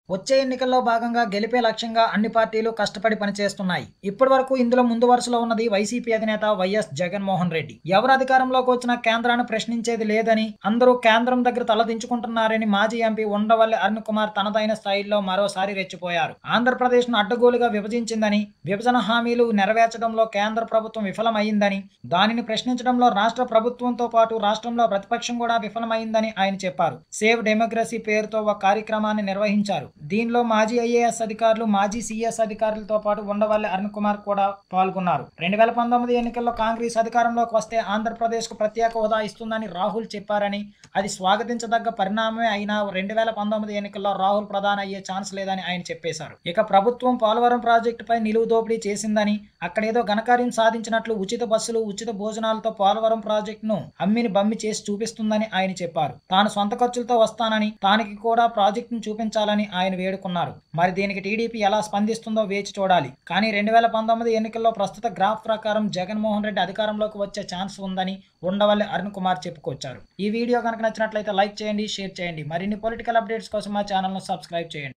వచ్చే ఎన్నికల్లో భాగంగా గెలిపే లక్ష్యంగా అన్ని పార్టీలు కష్టపడి పనిచేస్తున్నాయి ఇప్పటి వరకు ఇందులో ముందు వరుసలో ఉన్నది వైసీపీ అధినేత వైఎస్ జగన్మోహన్ రెడ్డి ఎవరు అధికారంలోకి వచ్చినా కేంద్రాన్ని ప్రశ్నించేది లేదని అందరూ కేంద్రం దగ్గర తలదించుకుంటున్నారని మాజీ ఎంపీ ఉండవల్లి అరుణ్ కుమార్ తనదైన స్థాయిలో మరోసారి రెచ్చిపోయారు ఆంధ్రప్రదేశ్ ను అడ్డగోలుగా విభజించిందని విభజన హామీలు నెరవేర్చడంలో కేంద్ర ప్రభుత్వం విఫలమైందని దానిని ప్రశ్నించడంలో రాష్ట్ర ప్రభుత్వంతో పాటు రాష్ట్రంలో ప్రతిపక్షం కూడా విఫలమైందని ఆయన చెప్పారు సేవ్ డెమోక్రసీ పేరుతో ఒక కార్యక్రమాన్ని నిర్వహించారు దీనిలో మాజీ ఐఏఎస్ అధికారులు మాజీ సిఎస్ అధికారులతో పాటు ఉండవల్లి అరుణ్ కుమార్ కూడా పాల్గొన్నారు రెండు వేల పంతొమ్మిది ఎన్నికల్లో కాంగ్రెస్ అధికారంలోకి వస్తే ఆంధ్రప్రదేశ్ కు ప్రత్యేక హోదా ఇస్తుందని రాహుల్ చెప్పారని అది స్వాగతించదగ్గ పరిణామమే అయినా రెండు వేల పంతొమ్మిది ఎన్నికల్లో రాహుల్ ప్రధాని అయ్యే ఛాన్స్ లేదని ఆయన చెప్పేశారు ఇక ప్రభుత్వం పోలవరం ప్రాజెక్టుపై నిలువు దోపిడీ చేసిందని అక్కడేదో ఘనకార్యం సాధించినట్లు ఉచిత బస్సులు ఉచిత భోజనాలతో పోలవరం ప్రాజెక్టును అమ్మిని బమ్మి చేసి చూపిస్తుందని ఆయన చెప్పారు తాను సొంత ఖర్చులతో వస్తానని తానికి కూడా ప్రాజెక్టును చూపించాలని ఆయన వేడుకున్నారు మరి దీనికి టీడీపీ ఎలా స్పందిస్తుందో వేచి చూడాలి కానీ రెండు వేల పంతొమ్మిది ఎన్నికల్లో ప్రస్తుత గ్రాఫ్ ప్రకారం జగన్మోహన్ రెడ్డి అధికారంలోకి వచ్చే ఛాన్స్ ఉందని ఉండవల్లి అరుణ్ కుమార్ చెప్పుకొచ్చారు ఈ వీడియో కనుక నచ్చినట్లయితే లైక్ చేయండి షేర్ చేయండి మరిన్ని పొలిటికల్ అప్డేట్స్ కోసం మా ఛానల్ను సబ్స్క్రైబ్ చేయండి